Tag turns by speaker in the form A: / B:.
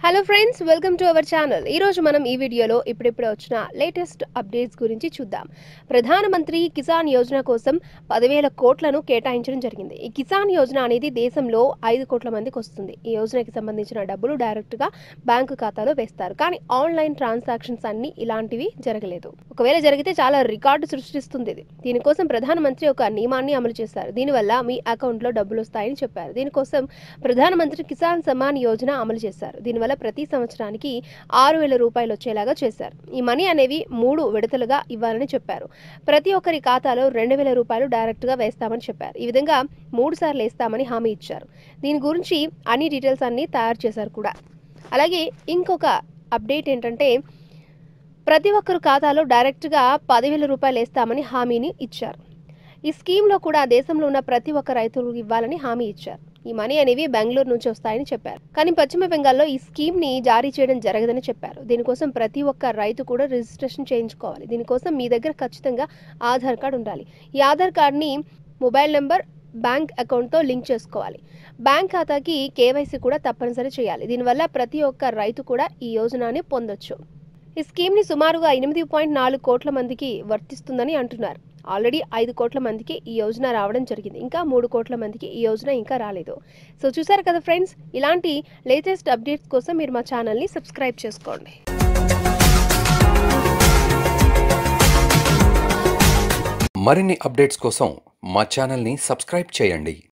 A: hello friends welcome to our channel ఈ రోజు మనం ఈ వీడియోలో ఇప్పుడిప్పుడే వచ్చిన లేటెస్ట్ అప్డేట్స్ గురించి చూద్దాం ప్రధానమంత్రి కిసాన్ యోజన కోసం పదివేల కోట్లను కేటాయించడం జరిగింది ఈ కిసాన్ యోజన అనేది దేశంలో ఐదు కోట్ల మందికి వస్తుంది ఈ యోజనకి సంబంధించిన డబ్బులు డైరెక్ట్ గా బ్యాంకు ఖాతాలో వేస్తారు కానీ ఆన్లైన్ ట్రాన్సాక్షన్స్ అన్ని ఇలాంటివి జరగలేదు ఒకవేళ జరిగితే చాలా రికార్డు సృష్టిస్తుంది ఇది దీనికోసం ప్రధానమంత్రి ఒక నియమాన్ని అమలు చేశారు దీనివల్ల మీ అకౌంట్లో డబ్బులు వస్తాయని చెప్పారు దీనికోసం ప్రధానమంత్రి కిసాన్ సమ్మాన్ యోజన అమలు చేశారు దీనివల్ల ప్రతి సంవత్సరానికి ఆరు వేల రూపాయలు వచ్చేలాగా చేశారు ఈ మనీ అనేవి మూడు విడతలుగా ఇవ్వాలని చెప్పారు ప్రతి ఒక్కరి ఖాతాలో రెండు వేల రూపాయలు డైరెక్ట్గా వేస్తామని చెప్పారు ఈ విధంగా మూడు సార్లు వేస్తామని హామీ ఇచ్చారు దీని గురించి అన్ని డీటెయిల్స్ అన్ని తయారు చేశారు కూడా అలాగే ఇంకొక అప్డేట్ ఏంటంటే ప్రతి ఒక్కరు ఖాతాలో డైరెక్ట్గా పదివేల రూపాయలు వేస్తామని హామీని ఇచ్చారు ఈ స్కీమ్లో కూడా దేశంలో ఉన్న ప్రతి ఒక్క రైతులకు ఇవ్వాలని హామీ ఇచ్చారు ఈ మనీ అనేవి బెంగళూరు నుంచి వస్తాయని చెప్పారు కానీ పశ్చిమ బెంగాల్లో ఈ స్కీమ్ ని జారీ చేయడం జరగదని చెప్పారు దీనికోసం ప్రతి ఒక్క రైతు కూడా రిజిస్ట్రేషన్ చేయించుకోవాలి దీనికోసం మీ దగ్గర ఖచ్చితంగా ఆధార్ కార్డు ఉండాలి ఈ ఆధార్ కార్డ్ని మొబైల్ నెంబర్ బ్యాంక్ అకౌంట్తో లింక్ చేసుకోవాలి బ్యాంక్ ఖాతాకి కేవైసీ కూడా తప్పనిసరి చేయాలి దీనివల్ల ప్రతి ఒక్క రైతు కూడా ఈ యోజనని పొందొచ్చు ఈ స్కీమ్ని సుమారుగా ఎనిమిది పాయింట్ నాలుగు కోట్ల మందికి వర్తిస్తుందని అంటున్నారు ఆల్రెడీ ఐదు కోట్ల మందికి ఈ యోజన రావడం జరిగింది ఇంకా మూడు కోట్ల మందికి ఈ యోజన ఇంకా రాలేదు సో చూసారు కదా ఫ్రెండ్స్ ఇలాంటి లేటెస్ట్ అప్డేట్స్ కోసం మీరు మా ఛానల్ని సబ్స్క్రైబ్ చేసుకోండి
B: మరిన్ని అప్డేట్స్ కోసం మా ఛానల్ని సబ్స్క్రైబ్ చేయండి